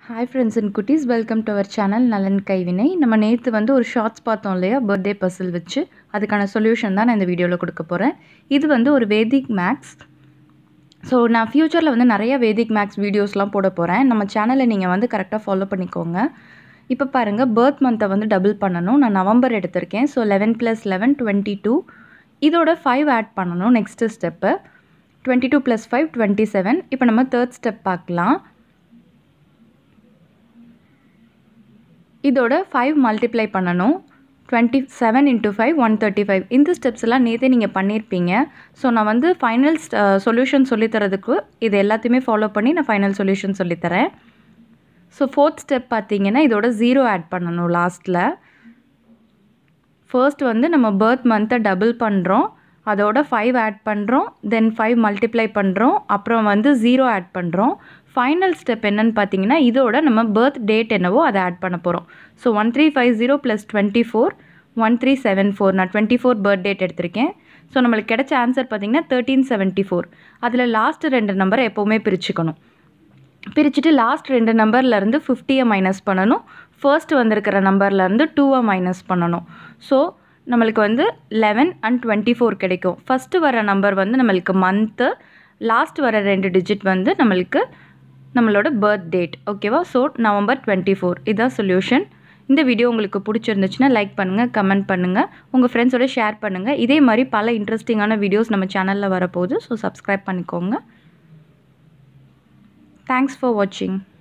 hi friends and குட்டீஸ் welcome to our channel நலன் கைவினை நம்ம நேற்று வந்து ஒரு ஷார்ட்ஸ் பார்த்தோம் இல்லையா பர்த்டே பசில் வச்சு அதுக்கான சொல்யூஷன் தான் நான் இந்த வீடியோவில் கொடுக்க போகிறேன் இது வந்து ஒரு வேதிக் மேக்ஸ் ஸோ நான் ஃப்யூச்சரில் வந்து நிறைய வேதிக் மேக்ஸ் வீடியோஸ்லாம் போட போகிறேன் நம்ம சேனலை நீங்கள் வந்து கரெக்டாக ஃபாலோ பண்ணிக்கோங்க இப்போ பாருங்கள் பர்த் மந்த்தை வந்து டபுள் பண்ணணும் நான் நவம்பர் எடுத்திருக்கேன் so eleven plus eleven twenty two இதோட ஃபைவ் ஆட் பண்ணணும் next step twenty two plus five twenty seven இப்போ நம்ம தேர்ட் ஸ்டெப் பார்க்கலாம் இதோட ஃபைவ் மல்டிப்ளை பண்ணணும் twenty seven into five one thirty five இந்த ஸ்டெப்ஸ் எல்லாம் நேற்றே நீங்கள் பண்ணியிருப்பீங்க ஸோ நான் வந்து ஃபைனல் சொல்யூஷன் சொல்லித்தரதுக்கு இது எல்லாத்தையுமே ஃபாலோ பண்ணி நான் ஃபைனல் சொல்யூஷன் சொல்லித்தரேன் ஸோ ஃபோர்த் ஸ்டெப் பார்த்தீங்கன்னா இதோட ஜீரோ ஆட் பண்ணணும் லாஸ்ட்டில் ஃபர்ஸ்ட் வந்து நம்ம பர்த் மந்த்தை டபுள் பண்ணுறோம் அதோட ஃபைவ் ஆட் பண்ணுறோம் தென் ஃபைவ் மல்டிப்ளை பண்ணுறோம் அப்புறம் வந்து ஜீரோ ஆட் பண்ணுறோம் ஃபைனல் ஸ்டெப் என்னன்னு பார்த்தீங்கன்னா இதோட நம்ம பர்த் டேட் என்னவோ அதை ஆட் பண்ண போகிறோம் so one three five zero plus twenty four one three seven four நான் டுவெண்ட்டி ஃபோர் பர்த் டேட் எடுத்திருக்கேன் ஸோ நம்மளுக்கு கிடைச்ச ஆன்சர் பார்த்தீங்கன்னா தேர்ட்டீன் செவன்ட்டி ஃபோர் அதில் லாஸ்ட் ரெண்டு நம்பரை எப்போவுமே பிரிச்சுக்கணும் பிரிச்சுட்டு லாஸ்ட் ரெண்டு நம்பர்லேருந்து ஃபிஃப்டியை மைனஸ் பண்ணணும் ஃபர்ஸ்ட் வந்திருக்கிற நம்பர்லேருந்து டூவை மைனஸ் பண்ணணும் ஸோ நம்மளுக்கு வந்து லெவன் அண்ட் டுவெண்ட்டி ஃபோர் கிடைக்கும் ஃபஸ்ட்டு வர நம்பர் வந்து நம்மளுக்கு மந்த்து லாஸ்ட் வர ரெண்டு டிஜிட் வந்து நம்மளுக்கு நம்மளோட பர்த் டேட் ஓகேவா ஸோ நவம்பர் டுவெண்ட்டி ஃபோர் இதுதான் சொல்யூஷன் இந்த வீடியோ உங்களுக்கு பிடிச்சிருந்துச்சுன்னா லைக் பண்ணுங்கள் கமெண்ட் பண்ணுங்கள் உங்கள் ஃப்ரெண்ட்ஸோட ஷேர் பண்ணுங்கள் இதே மாதிரி பல இன்ட்ரெஸ்டிங்கான வீடியோஸ் நம்ம சேனலில் வரப்போகுது ஸோ சப்ஸ்கிரைப் பண்ணிக்கோங்க தேங்க்ஸ் ஃபார் வாட்சிங்